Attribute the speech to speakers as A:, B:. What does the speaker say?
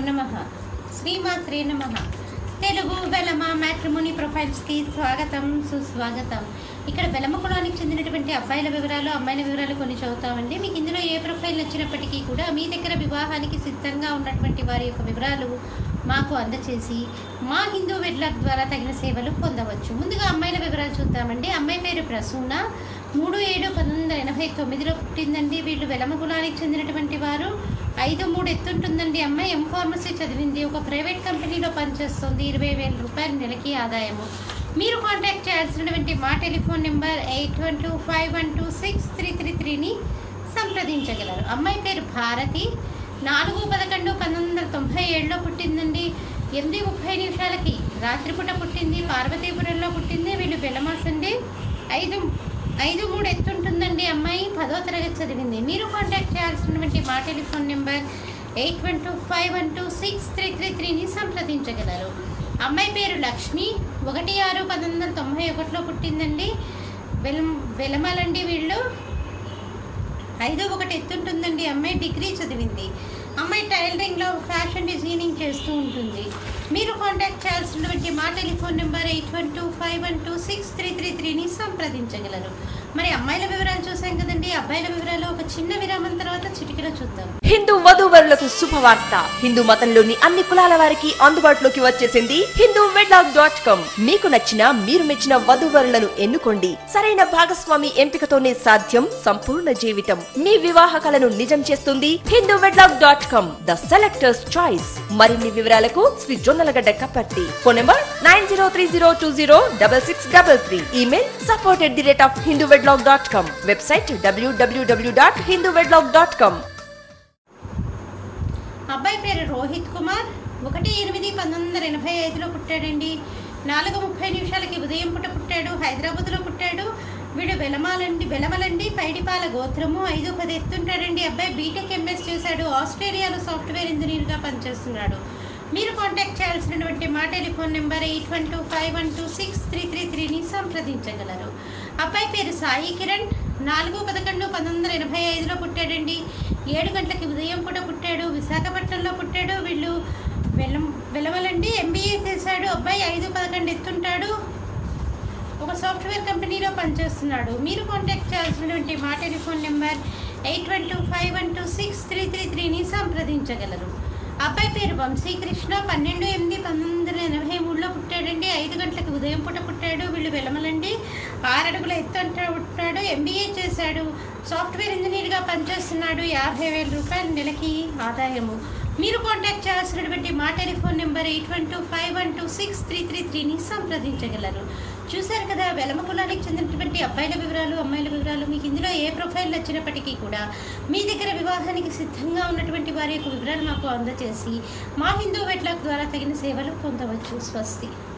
A: నమ శ్రీమాత్రే నమ తెలుగు వెలమ మ్యాట్రిమోని ప్రొఫైల్స్కి స్వాగతం సుస్వాగతం ఇక్కడ వెలమ కులానికి చెందినటువంటి అబ్బాయిల వివరాలు అమ్మాయిల వివరాలు కొన్ని చదువుతామండి మీకు ఇందులో ఏ ప్రొఫైల్ నచ్చినప్పటికీ కూడా మీ దగ్గర వివాహానికి సిద్ధంగా ఉన్నటువంటి వారి యొక్క వివరాలు మాకు అందచేసి మా హిందూ వెడ్లాక్ ద్వారా తగిన సేవలు పొందవచ్చు ముందుగా అమ్మాయిల వివరాలు చూద్దామండి అమ్మాయి పేరు ప్రసూన మూడు ఏడు పంతొమ్మిది వందల ఎనభై తొమ్మిదిలో పుట్టిందండి వీళ్ళు వెలమ కులానికి చెందినటువంటి వారు ఐదు మూడు ఎత్తుంటుందండి అమ్మాయి ఎం ఫార్మసీ చదివింది ఒక ప్రైవేట్ కంపెనీలో పనిచేస్తుంది ఇరవై వేల రూపాయల నెలకి ఆదాయము మీరు కాంటాక్ట్ చేయాల్సినటువంటి మా telephone number eight one two five one two six three three త్రీని సంప్రదించగలరు అమ్మాయి పేరు భారతి నాలుగు పదకొండు పంతొమ్మిది వందల తొంభై ఏడులో పుట్టిందండి ఎనిమిది ముప్పై నిమిషాలకి రాత్రిపూట పుట్టింది పార్వతీపురంలో పుట్టింది వీళ్ళు బెలమాసండి ఐదు ఐదు మూడు ఎత్తుంటుందండి అమ్మాయి పదో తరగతి చదివింది మీరు కాంటాక్ట్ చేయాల్సినటువంటి మా telephone number eight one two five one two six three three త్రీని సంప్రదించగలరు అమ్మాయి పేరు లక్ష్మి ఒకటి ఆరు పంతొమ్మిది వందల తొంభై ఒకటిలో పుట్టిందండి వెలం వెలమలండి వీళ్ళు ఐదో ఒకటి ఎత్తుంటుందండి అమ్మాయి డిగ్రీ చదివింది అమ్మాయి టైలరింగ్లో ఫ్యాషన్ డిజైనింగ్ చేస్తూ ఉంటుంది మీరు కాంటాక్ట్ చేయాల్సినటువంటి మా telephone number eight one two five one two six three three త్రీని సంప్రదించగలరు మరి అమ్మాయిల వివరాలు చూసాం కదండి అబ్బాయిల వివరాలు ఒక చిన్న విరామం తర్వాత చిటికలో చూద్దాం
B: హిందూ వధూవరులకు శుభవార్త హిందూ మతంలోని అన్ని కులాల వారికి అందుబాటులోకి వచ్చేసింది హిందూ వెడ్లాక్ డాట్ కామ్ మీకు నచ్చిన మీరు మెచ్చిన వధూవరులను ఎన్నుకోండి సరైన భాగస్వామి ఎంపికతోనే సాధ్యం సంపూర్ణ జీవితం మీ వివాహ కలను నిజం చేస్తుంది Hindu wedlock dot com the selectors choice మరిన్ని వివరాలకు Shri Jonnalagadda Kaparthi phone number nine zero three zero two zero double six double three email support at the rate of Hindu wedlock dot com website WWW dot Hindu wedlock dot com
A: అబ్బాయి పేరు రోహిత్ కుమార్ ఒకటి ఎనిమిది పంతొమ్మిది వందల ఎనభై ఐదులో పుట్టాడండి నాలుగు ముప్పై నిమిషాలకి ఉదయం పుట్ట పుట్టాడు హైదరాబాద్లో పుట్టాడు వీడు వెలమాలండి వెలమలండి పైడిపాల గోత్రము ఐదు పది ఎత్తుంటాడండి అబ్బాయి బీటెక్ ఎంఎస్ చేశాడు ఆస్ట్రేలియాలో సాఫ్ట్వేర్ ఇంజనీర్గా పనిచేస్తున్నాడు మీరు కాంటాక్ట్ చేయాల్సినటువంటి మా telephone number eight one two five one two six three three త్రీని సంప్రదించగలరు అబ్బాయి పేరు సాయి కిరణ్ నాలుగు పదకొండు పంతొమ్మిది వందల ఎనభై ఐదులో పుట్టాడండి ఏడు గంటలకి ఉదయం పూట పుట్టాడు విశాఖపట్నంలో పుట్టాడు వీళ్ళు వెలం వెలవలండి ఎంబీఏ చేశాడు అబ్బాయి ఐదు పదకొండు ఎత్తుంటాడు ఒక సాఫ్ట్వేర్ కంపెనీలో పనిచేస్తున్నాడు మీరు కాంటాక్ట్ చేయాల్సినటువంటి మా telephone number eight one two five one two six three three త్రీని సంప్రదించగలరు అబ్బాయి పేరు వంశీకృష్ణ పన్నెండు ఎనిమిది పంతొమ్మిది వందల ఎనభై మూడులో పుట్టాడండి ఐదు గంటలకు ఉదయం పూట పుట్టాడు వీళ్ళు వెలమలండి ఆరు అడుగుల ఎత్తు అంటే పుట్టాడు ఎంబీఏ చేశాడు సాఫ్ట్వేర్ ఇంజనీర్గా పనిచేస్తున్నాడు యాభై వేల రూపాయల నెలకి ఆదాయము మీరు కాంటాక్ట్ చేయాల్సినటువంటి మా telephone number eight one two five one two six three three త్రీని సంప్రదించగలరు చూశారు కదా వెలమ కులానికి చెందినటువంటి అబ్బాయిల వివరాలు అమ్మాయిల వివరాలు మీకు ఇందులో ఏ ప్రొఫైల్ నచ్చినప్పటికీ కూడా మీ దగ్గర వివాహానికి సిద్ధంగా ఉన్నటువంటి వారి యొక్క వివరాలు మాకు అందజేసి మా హిందూ వెట్లాక్ ద్వారా తగిన సేవలు పొందవచ్చు స్వస్తి